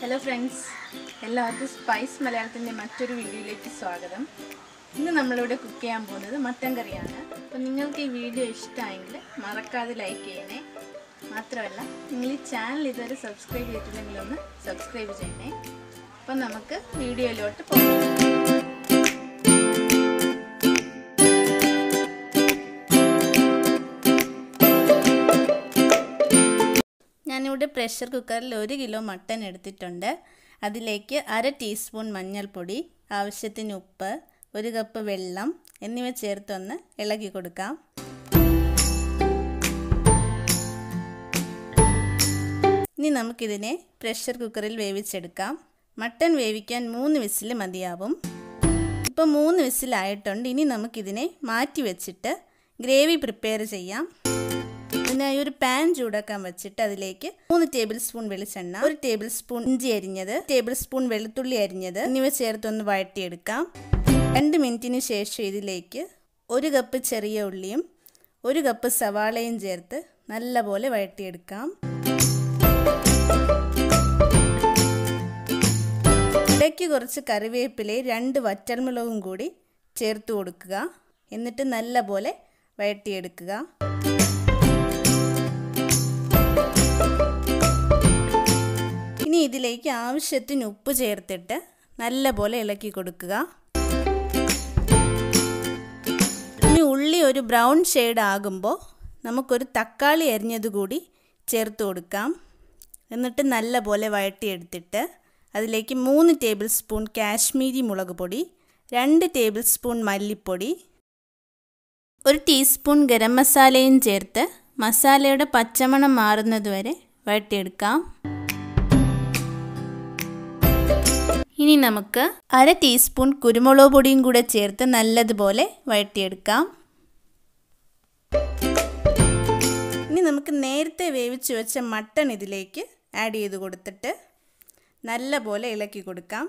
hello friends എല്ലാവർക്കും spice മലയാളത്തിൻ്റെ മറ്റൊരു വീഡിയോയിലേക്ക് സ്വാഗതം ഇന്ന് നമ്മളിവിടെ കുക്ക് ചെയ്യാൻ പോകുന്നത് മട്ടൻ കറിയാണ് അപ്പോൾ നിങ്ങൾക്ക് ഈ വീഡിയോ ഇഷ്ടമായെങ്കിൽ മറക്കാതെ ലൈക്ക് ചെയ്യണേ മാത്രമല്ല നിങ്ങൾ ഈ ചാനൽ ഇതുവരെ സബ്സ്ക്രൈബ് ചെയ്തിട്ടില്ലെങ്കിൽ ഒന്ന് സബ്സ്ക്രൈബ് ചെയ്യണേ അപ്പം നമുക്ക് വീഡിയോയിലോട്ട് പോകാം ഞാനിവിടെ പ്രഷർ കുക്കറിൽ ഒരു കിലോ മട്ടൻ എടുത്തിട്ടുണ്ട് അതിലേക്ക് അര ടീസ്പൂൺ മഞ്ഞൾപ്പൊടി ആവശ്യത്തിന് ഉപ്പ് ഒരു കപ്പ് വെള്ളം എന്നിവ ചേർത്തൊന്ന് ഇളക്കി കൊടുക്കാം ഇനി നമുക്കിതിനെ പ്രഷർ കുക്കറിൽ വേവിച്ചെടുക്കാം മട്ടൻ വേവിക്കാൻ മൂന്ന് വിസിൽ മതിയാവും ഇപ്പോൾ മൂന്ന് വിസിലായിട്ടുണ്ട് ഇനി നമുക്കിതിനെ മാറ്റി വെച്ചിട്ട് ഗ്രേവി പ്രിപ്പയർ ചെയ്യാം ഇതിനായി ഒരു പാൻ ചൂടാക്കാൻ വെച്ചിട്ട് അതിലേക്ക് മൂന്ന് ടേബിൾ സ്പൂൺ വെളിച്ചെണ്ണ ഒരു ടേബിൾ സ്പൂൺ ഇഞ്ചി അരിഞ്ഞത് ടേബിൾ സ്പൂൺ വെളുത്തുള്ളി അരിഞ്ഞത് എന്നിവ ചേർത്തൊന്ന് വഴറ്റിയെടുക്കാം രണ്ട് മിനിറ്റിന് ശേഷം ഇതിലേക്ക് ഒരു കപ്പ് ചെറിയ ഉള്ളിയും ഒരു കപ്പ് സവാളയും ചേർത്ത് നല്ലപോലെ വഴറ്റിയെടുക്കാം ഇടയ്ക്ക് കുറച്ച് കറിവേപ്പിലയും രണ്ട് വറ്റൽമുളകും കൂടി ചേർത്ത് കൊടുക്കുക എന്നിട്ട് നല്ലപോലെ വഴറ്റിയെടുക്കുക ഇനി ഇതിലേക്ക് ആവശ്യത്തിന് ഉപ്പ് ചേർത്തിട്ട് നല്ലപോലെ ഇളക്കി കൊടുക്കുക ഇനി ഉള്ളി ഒരു ബ്രൗൺ ഷെയ്ഡ് ആകുമ്പോൾ നമുക്കൊരു തക്കാളി അരിഞ്ഞത് കൂടി ചേർത്ത് കൊടുക്കാം എന്നിട്ട് നല്ലപോലെ വഴട്ടിയെടുത്തിട്ട് അതിലേക്ക് മൂന്ന് ടേബിൾ സ്പൂൺ കാശ്മീരി മുളക് പൊടി രണ്ട് ടേബിൾ സ്പൂൺ മല്ലിപ്പൊടി ഒരു ടീസ്പൂൺ ഗരം മസാലയും ചേർത്ത് മസാലയുടെ പച്ചമണം മാറുന്നതുവരെ വഴട്ടിയെടുക്കാം ഇനി നമുക്ക് അര ടീസ്പൂൺ കുരുമുളക് പൊടിയും കൂടെ ചേർത്ത് നല്ലതുപോലെ വഴറ്റിയെടുക്കാം ഇനി നമുക്ക് നേരത്തെ വേവിച്ച് വെച്ച മട്ടൺ ഇതിലേക്ക് ആഡ് ചെയ്ത് കൊടുത്തിട്ട് നല്ലപോലെ ഇളക്കി കൊടുക്കാം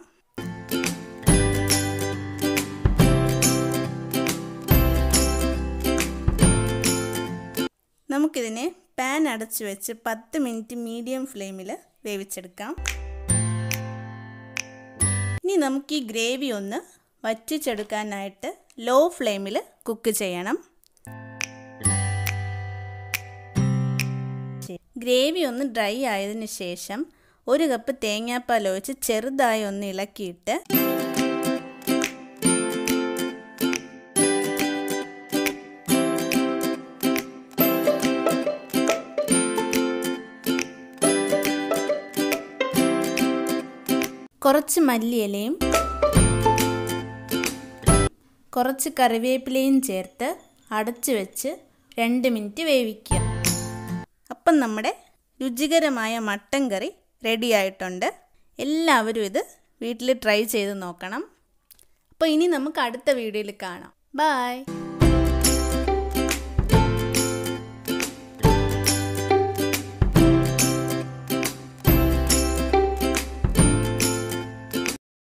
നമുക്കിതിനെ പാൻ അടച്ചു വെച്ച് പത്ത് മിനിറ്റ് മീഡിയം ഫ്ലെയിമിൽ വേവിച്ചെടുക്കാം ഇനി നമുക്ക് ഈ ഗ്രേവി ഒന്ന് വറ്റിച്ചെടുക്കാനായിട്ട് ലോ ഫ്ലെയിമിൽ കുക്ക് ചെയ്യണം ഗ്രേവി ഒന്ന് ഡ്രൈ ആയതിനു ശേഷം ഒരു കപ്പ് തേങ്ങാപ്പാൽ ഒഴിച്ച് ചെറുതായി ഒന്ന് ഇളക്കിയിട്ട് കുറച്ച് മല്ലിയിലയും കുറച്ച് കറിവേപ്പിലയും ചേർത്ത് അടച്ചു വെച്ച് രണ്ട് മിനിറ്റ് വേവിക്കുക അപ്പം നമ്മുടെ രുചികരമായ മട്ടൻ കറി റെഡി ആയിട്ടുണ്ട് എല്ലാവരും ഇത് വീട്ടിൽ ട്രൈ ചെയ്ത് നോക്കണം അപ്പോൾ ഇനി നമുക്ക് അടുത്ത വീഡിയോയിൽ കാണാം ബായ്